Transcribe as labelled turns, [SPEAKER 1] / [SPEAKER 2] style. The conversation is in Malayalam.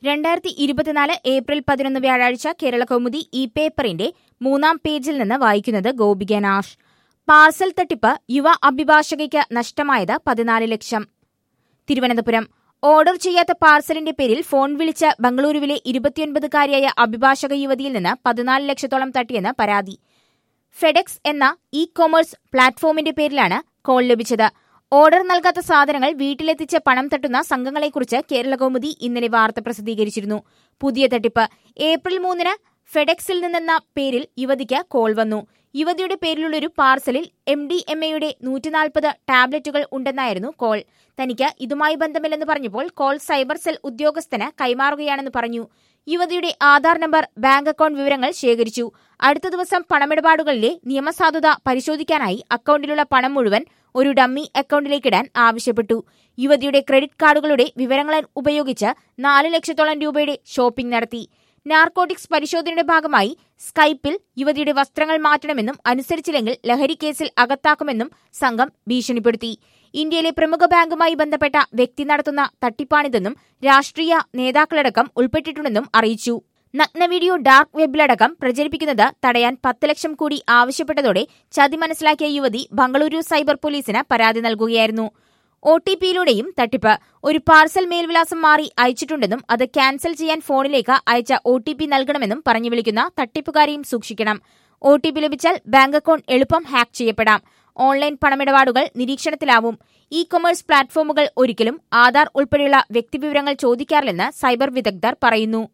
[SPEAKER 1] രണ്ടായിരത്തി ഇരുപത്തിനാല് ഏപ്രിൽ പതിനൊന്ന് വ്യാഴാഴ്ച കേരള കൗമുദി ഈ പേപ്പറിന്റെ മൂന്നാം പേജിൽ നിന്ന് വായിക്കുന്നത് ഗോപിക നാഷ് പാർസൽ തട്ടിപ്പ് യുവ അഭിഭാഷകയ്ക്ക് നഷ്ടമായത് പതിനാല് ലക്ഷം തിരുവനന്തപുരം ഓർഡർ ചെയ്യാത്ത പാർസലിന്റെ പേരിൽ ഫോൺ വിളിച്ച് ബംഗളൂരുവിലെ ഇരുപത്തിയൊൻപതുകാരിയായ അഭിഭാഷക യുവതിയിൽ നിന്ന് പതിനാല് ലക്ഷത്തോളം തട്ടിയെന്ന് പരാതി ഫെഡെക്സ് എന്ന ഇ കൊമേഴ്സ് പ്ലാറ്റ്ഫോമിന്റെ പേരിലാണ് കോൾ ലഭിച്ചത് ഓർഡർ നൽകാത്ത സാധനങ്ങൾ വീട്ടിലെത്തിച്ച് പണം തട്ടുന്ന സംഘങ്ങളെക്കുറിച്ച് കേരള കൗമുദി ഇന്നലെ വാർത്ത പ്രസിദ്ധീകരിച്ചിരുന്നു പുതിയ തട്ടിപ്പ് ഏപ്രിൽ മൂന്നിന് ഫെഡെക്സിൽ നിന്നെന്ന പേരിൽ യുവതിക്ക് കോൾ വന്നു യുവതിയുടെ പേരിലുള്ളൊരു പാർസലിൽ എം ഡി എം എയുടെ നൂറ്റിനാൽപ്പത് ടാബ്ലറ്റുകൾ ഉണ്ടെന്നായിരുന്നു കോൾ തനിക്ക് ഇതുമായി ബന്ധമില്ലെന്ന് പറഞ്ഞപ്പോൾ കോൾ സൈബർ സെൽ ഉദ്യോഗസ്ഥന് കൈമാറുകയാണെന്ന് പറഞ്ഞു യുവതിയുടെ ആധാർ നമ്പർ ബാങ്ക് അക്കൌണ്ട് വിവരങ്ങൾ ശേഖരിച്ചു അടുത്ത ദിവസം പണമിടപാടുകളിലെ നിയമസാധുത പരിശോധിക്കാനായി അക്കൌണ്ടിലുള്ള പണം മുഴുവൻ ഒരു ഡമ്മി അക്കൌണ്ടിലേക്കിടാൻ ആവശ്യപ്പെട്ടു യുവതിയുടെ ക്രെഡിറ്റ് കാർഡുകളുടെ വിവരങ്ങൾ ഉപയോഗിച്ച് നാല് ലക്ഷത്തോളം രൂപയുടെ ഷോപ്പിംഗ് നടത്തി നാർക്കോട്ടിക്സ് പരിശോധനയുടെ ഭാഗമായി സ്കൈപ്പിൽ യുവതിയുടെ വസ്ത്രങ്ങൾ മാറ്റണമെന്നും അനുസരിച്ചില്ലെങ്കിൽ ലഹരി കേസിൽ അകത്താക്കുമെന്നും സംഘം ഭീഷണിപ്പെടുത്തി ഇന്ത്യയിലെ പ്രമുഖ ബാങ്കുമായി ബന്ധപ്പെട്ട വ്യക്തി നടത്തുന്ന തട്ടിപ്പാണിതെന്നും രാഷ്ട്രീയ നേതാക്കളടക്കം ഉൾപ്പെട്ടിട്ടുണ്ടെന്നും അറിയിച്ചു നഗ്ന വീഡിയോ ഡാർക്ക് വെബിലടക്കം പ്രചരിപ്പിക്കുന്നത് തടയാൻ പത്ത് ലക്ഷം കൂടി ആവശ്യപ്പെട്ടതോടെ ചതി മനസ്സിലാക്കിയ യുവതി ബംഗളൂരു സൈബർ പോലീസിന് പരാതി നൽകുകയായിരുന്നു ഒ ടി പിയിലൂടെയും തട്ടിപ്പ് ഒരു പാർസൽ മേൽവിലാസം മാറി അയച്ചിട്ടുണ്ടെന്നും അത് ക്യാൻസൽ ചെയ്യാൻ ഫോണിലേക്ക് അയച്ച ഒ ടി പി നൽകണമെന്നും പറഞ്ഞു വിളിക്കുന്ന തട്ടിപ്പുകാരെയും സൂക്ഷിക്കണം ഒ ടി പി ലഭിച്ചാൽ ബാങ്ക് അക്കൌണ്ട് എളുപ്പം ഹാക്ക് ചെയ്യപ്പെടാം ഓൺലൈൻ പണമിടപാടുകൾ നിരീക്ഷണത്തിലാവും ഇ കൊമേഴ്സ് പ്ലാറ്റ്ഫോമുകൾ ഒരിക്കലും ആധാർ ഉൾപ്പെടെയുള്ള വ്യക്തിവിവരങ്ങൾ ചോദിക്കാറില്ലെന്ന് സൈബർ വിദഗ്ധർ പറയുന്നു